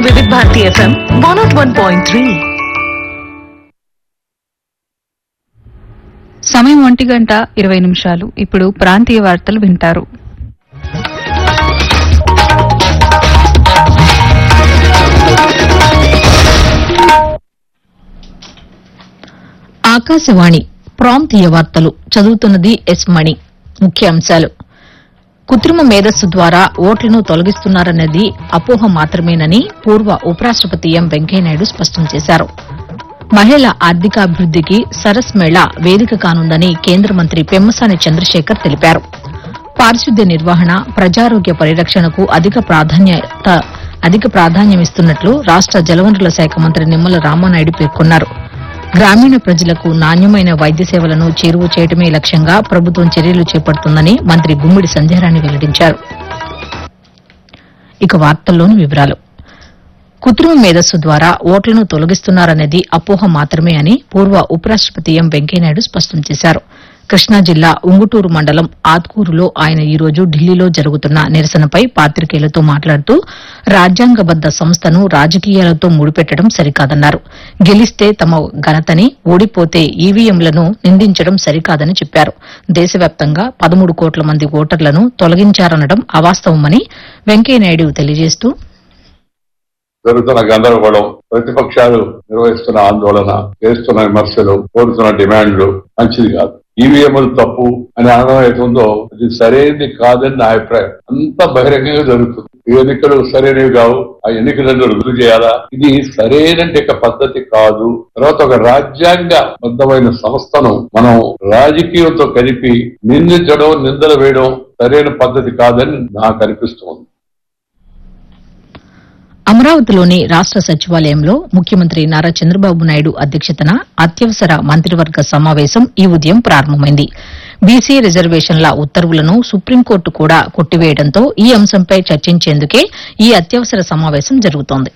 వివిధ Bharati FM one naught one point three సమయం ఒంటి గంట ఇరవై నిమిషాలు ఇప్పుడు ప్రాంతీయ వార్తలు వింటారు ఆకాశవాణి ప్రాంతీయ వార్తలు చదువుతున్నది ఎస్ మణి ముఖ్యాంశాలు కృత్రిమ మేధస్సు ద్వారా ఓట్లను తొలగిస్తున్నారన్నది అపోహ మాత్రమేనని పూర్వ ఉపరాష్టపతి ఎం వెంకయ్యనాయుడు స్పష్టం చేశారు మహిళల ఆర్థికాభివృద్దికి సరస్ మేళా వేదిక కానుందని కేంద్ర మంత్రి పెమ్మసాని చంద్రశేఖర్ తెలిపారు పారిశుద్ధ్య నిర్వహణ ప్రజారోగ్య పరిరక్షణకు అధిక ప్రాధాన్యత అధిక ప్రాధాన్యమిస్తున్నట్లు రాష్ట జలవనరుల శాఖ మంత్రి నిమ్మల రామానాయుడు పేర్కొన్నారు గ్రామీణ ప్రజలకు నాణ్యమైన వైద్య సేవలను చేరువ చేయడమే లక్ష్యంగా ప్రభుత్వం చర్యలు చేపడుతుందని మంత్రి గుమ్మిడి సంధ్యారాణి వెల్లడించారు ఇక వార్తల్లోని వివరాలు కృత్రిమ మేధస్సు ద్వారా ఓట్లను తొలగిస్తున్నారనేది అపోహ మాత్రమే అని పూర్వ ఉపరాష్టపతి ఎం వెంకయ్యనాయుడు స్పష్టం చేశారు కృష్ణా జిల్లా ఉంగుటూరు మండలం ఆత్కూరులో ఆయన ఈ రోజు ఢిల్లీలో జరుగుతున్న నిరసనపై పాత్రికేయులతో మాట్లాడుతూ రాజ్యాంగబద్ద సంస్థను రాజకీయాలతో ముడిపెట్టడం సరికాదన్నారు గెలిస్తే తమ ఘనతని ఓడిపోతే ఈవీఎంలను నిందించడం సరికాదని చెప్పారు దేశవ్యాప్తంగా పదమూడు కోట్ల మంది ఓటర్లను తొలగించారనడం అవాస్తవమని వెంకయ్యనాయుడు తెలియజేస్తూ జరుగుతున్న గందరగోళం ప్రతిపక్షాలు నిర్వహిస్తున్న ఆందోళన చేస్తున్న విమర్శలు కోరుతున్న డిమాండ్లు మంచిది కాదు ఈవీఎంలు తప్పు అని అనడం అవుతుందో అది సరైనది కాదని నా అభిప్రాయం అంత బహిరంగంగా జరుగుతుంది ఈ ఎన్నికలు సరైనవి కావు ఆ ఎన్నికలను రద్దు చేయాలా ఇది సరైన పద్ధతి కాదు తర్వాత ఒక రాజ్యాంగ బద్ధమైన సంస్థను మనం రాజకీయంతో కలిపి నిందించడం నిందలు వేయడం సరైన పద్ధతి కాదని నాకు అనిపిస్తుంది అమరావతిలోని రాష్ట సచివాలయంలో ముఖ్యమంత్రి నారా చంద్రబాబు నాయుడు అధ్యక్షతన అత్యవసర మంత్రివర్గ సమావేశం ఈ ఉదయం ప్రారంభమైంది బీసీ రిజర్వేషన్ల ఉత్తర్వులను సుప్రీంకోర్టు కూడా కొట్టివేయడంతో ఈ అంశంపై చర్చించేందుకే ఈ అత్యవసర సమావేశం జరుగుతోంది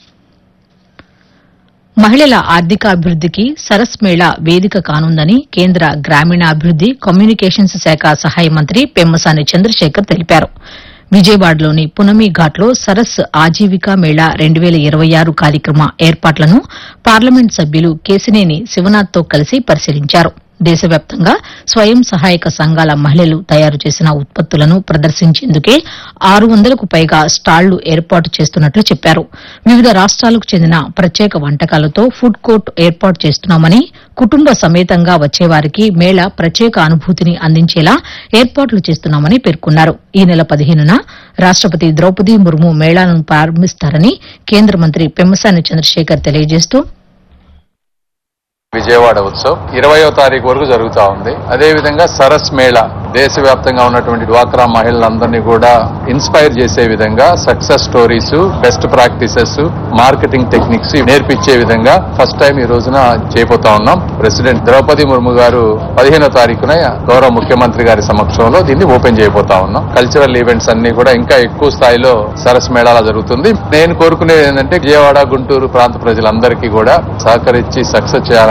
మహిళల ఆర్థికాభివృద్దికి సరస్ మేళా వేదిక కానుందని కేంద్ర గ్రామీణాభివృద్ది కమ్యూనికేషన్స్ శాఖ సహాయ మంత్రి పెమ్మసాని చంద్రశేఖర్ తెలిపారు విజయవాడలోని పునమి ఘాట్లో సరస్ ఆజీవికా మేళా రెండు వేల ఇరవై ఆరు కార్యక్రమ ఏర్పాట్లను పార్లమెంట్ సభ్యులు కేసినేని శివనాథ్తో కలిసి పరిశీలించారు దేశవ్యాప్తంగా స్వయం సహాయక సంఘాల మహిళలు తయారు చేసిన ఉత్పత్తులను ప్రదర్శించేందుకే ఆరు వందలకు పైగా స్టాళ్లు ఏర్పాటు చేస్తున్నట్లు చెప్పారు వివిధ రాష్ట్రాలకు చెందిన ప్రత్యేక వంటకాలతో ఫుడ్ కోర్ట్ ఏర్పాటు చేస్తున్నామని కుటుంబ సమేతంగా వచ్చేవారికి మేళా ప్రత్యేక అనుభూతిని అందించేలా ఏర్పాట్లు చేస్తున్నామని పేర్కొన్నారు ఈ నెల పదిహేనున రాష్టపతి ద్రౌపది ముర్ము మేళాను ప్రారంభిస్తారని కేంద్ర మంత్రి పెమ్మసాని చంద్రశేఖర్ తెలియజేస్తూ విజయవాడ ఉత్సవ్ ఇరవయో తారీఖు వరకు జరుగుతా ఉంది అదే విధంగా సరస్ మేళా దేశవ్యాప్తంగా ఉన్నటువంటి డ్వాక్రా మహిళలందరినీ కూడా ఇన్స్పైర్ చేసే విధంగా success stories best practices marketing techniques నేర్పించే విధంగా ఫస్ట్ టైం ఈ రోజున చేయబోతా ఉన్నాం ప్రెసిడెంట్ ద్రౌపది ముర్ము గారు పదిహేనో తారీఖున గౌరవ ముఖ్యమంత్రి గారి సమక్షంలో దీన్ని ఓపెన్ చేయబోతా ఉన్నాం కల్చరల్ ఈవెంట్స్ అన్ని కూడా ఇంకా ఎక్కువ స్థాయిలో సరస్ మేళాలా జరుగుతుంది నేను కోరుకునేది ఏంటంటే విజయవాడ గుంటూరు ప్రాంత ప్రజలందరికీ కూడా సహకరించి సక్సెస్ చేయాలని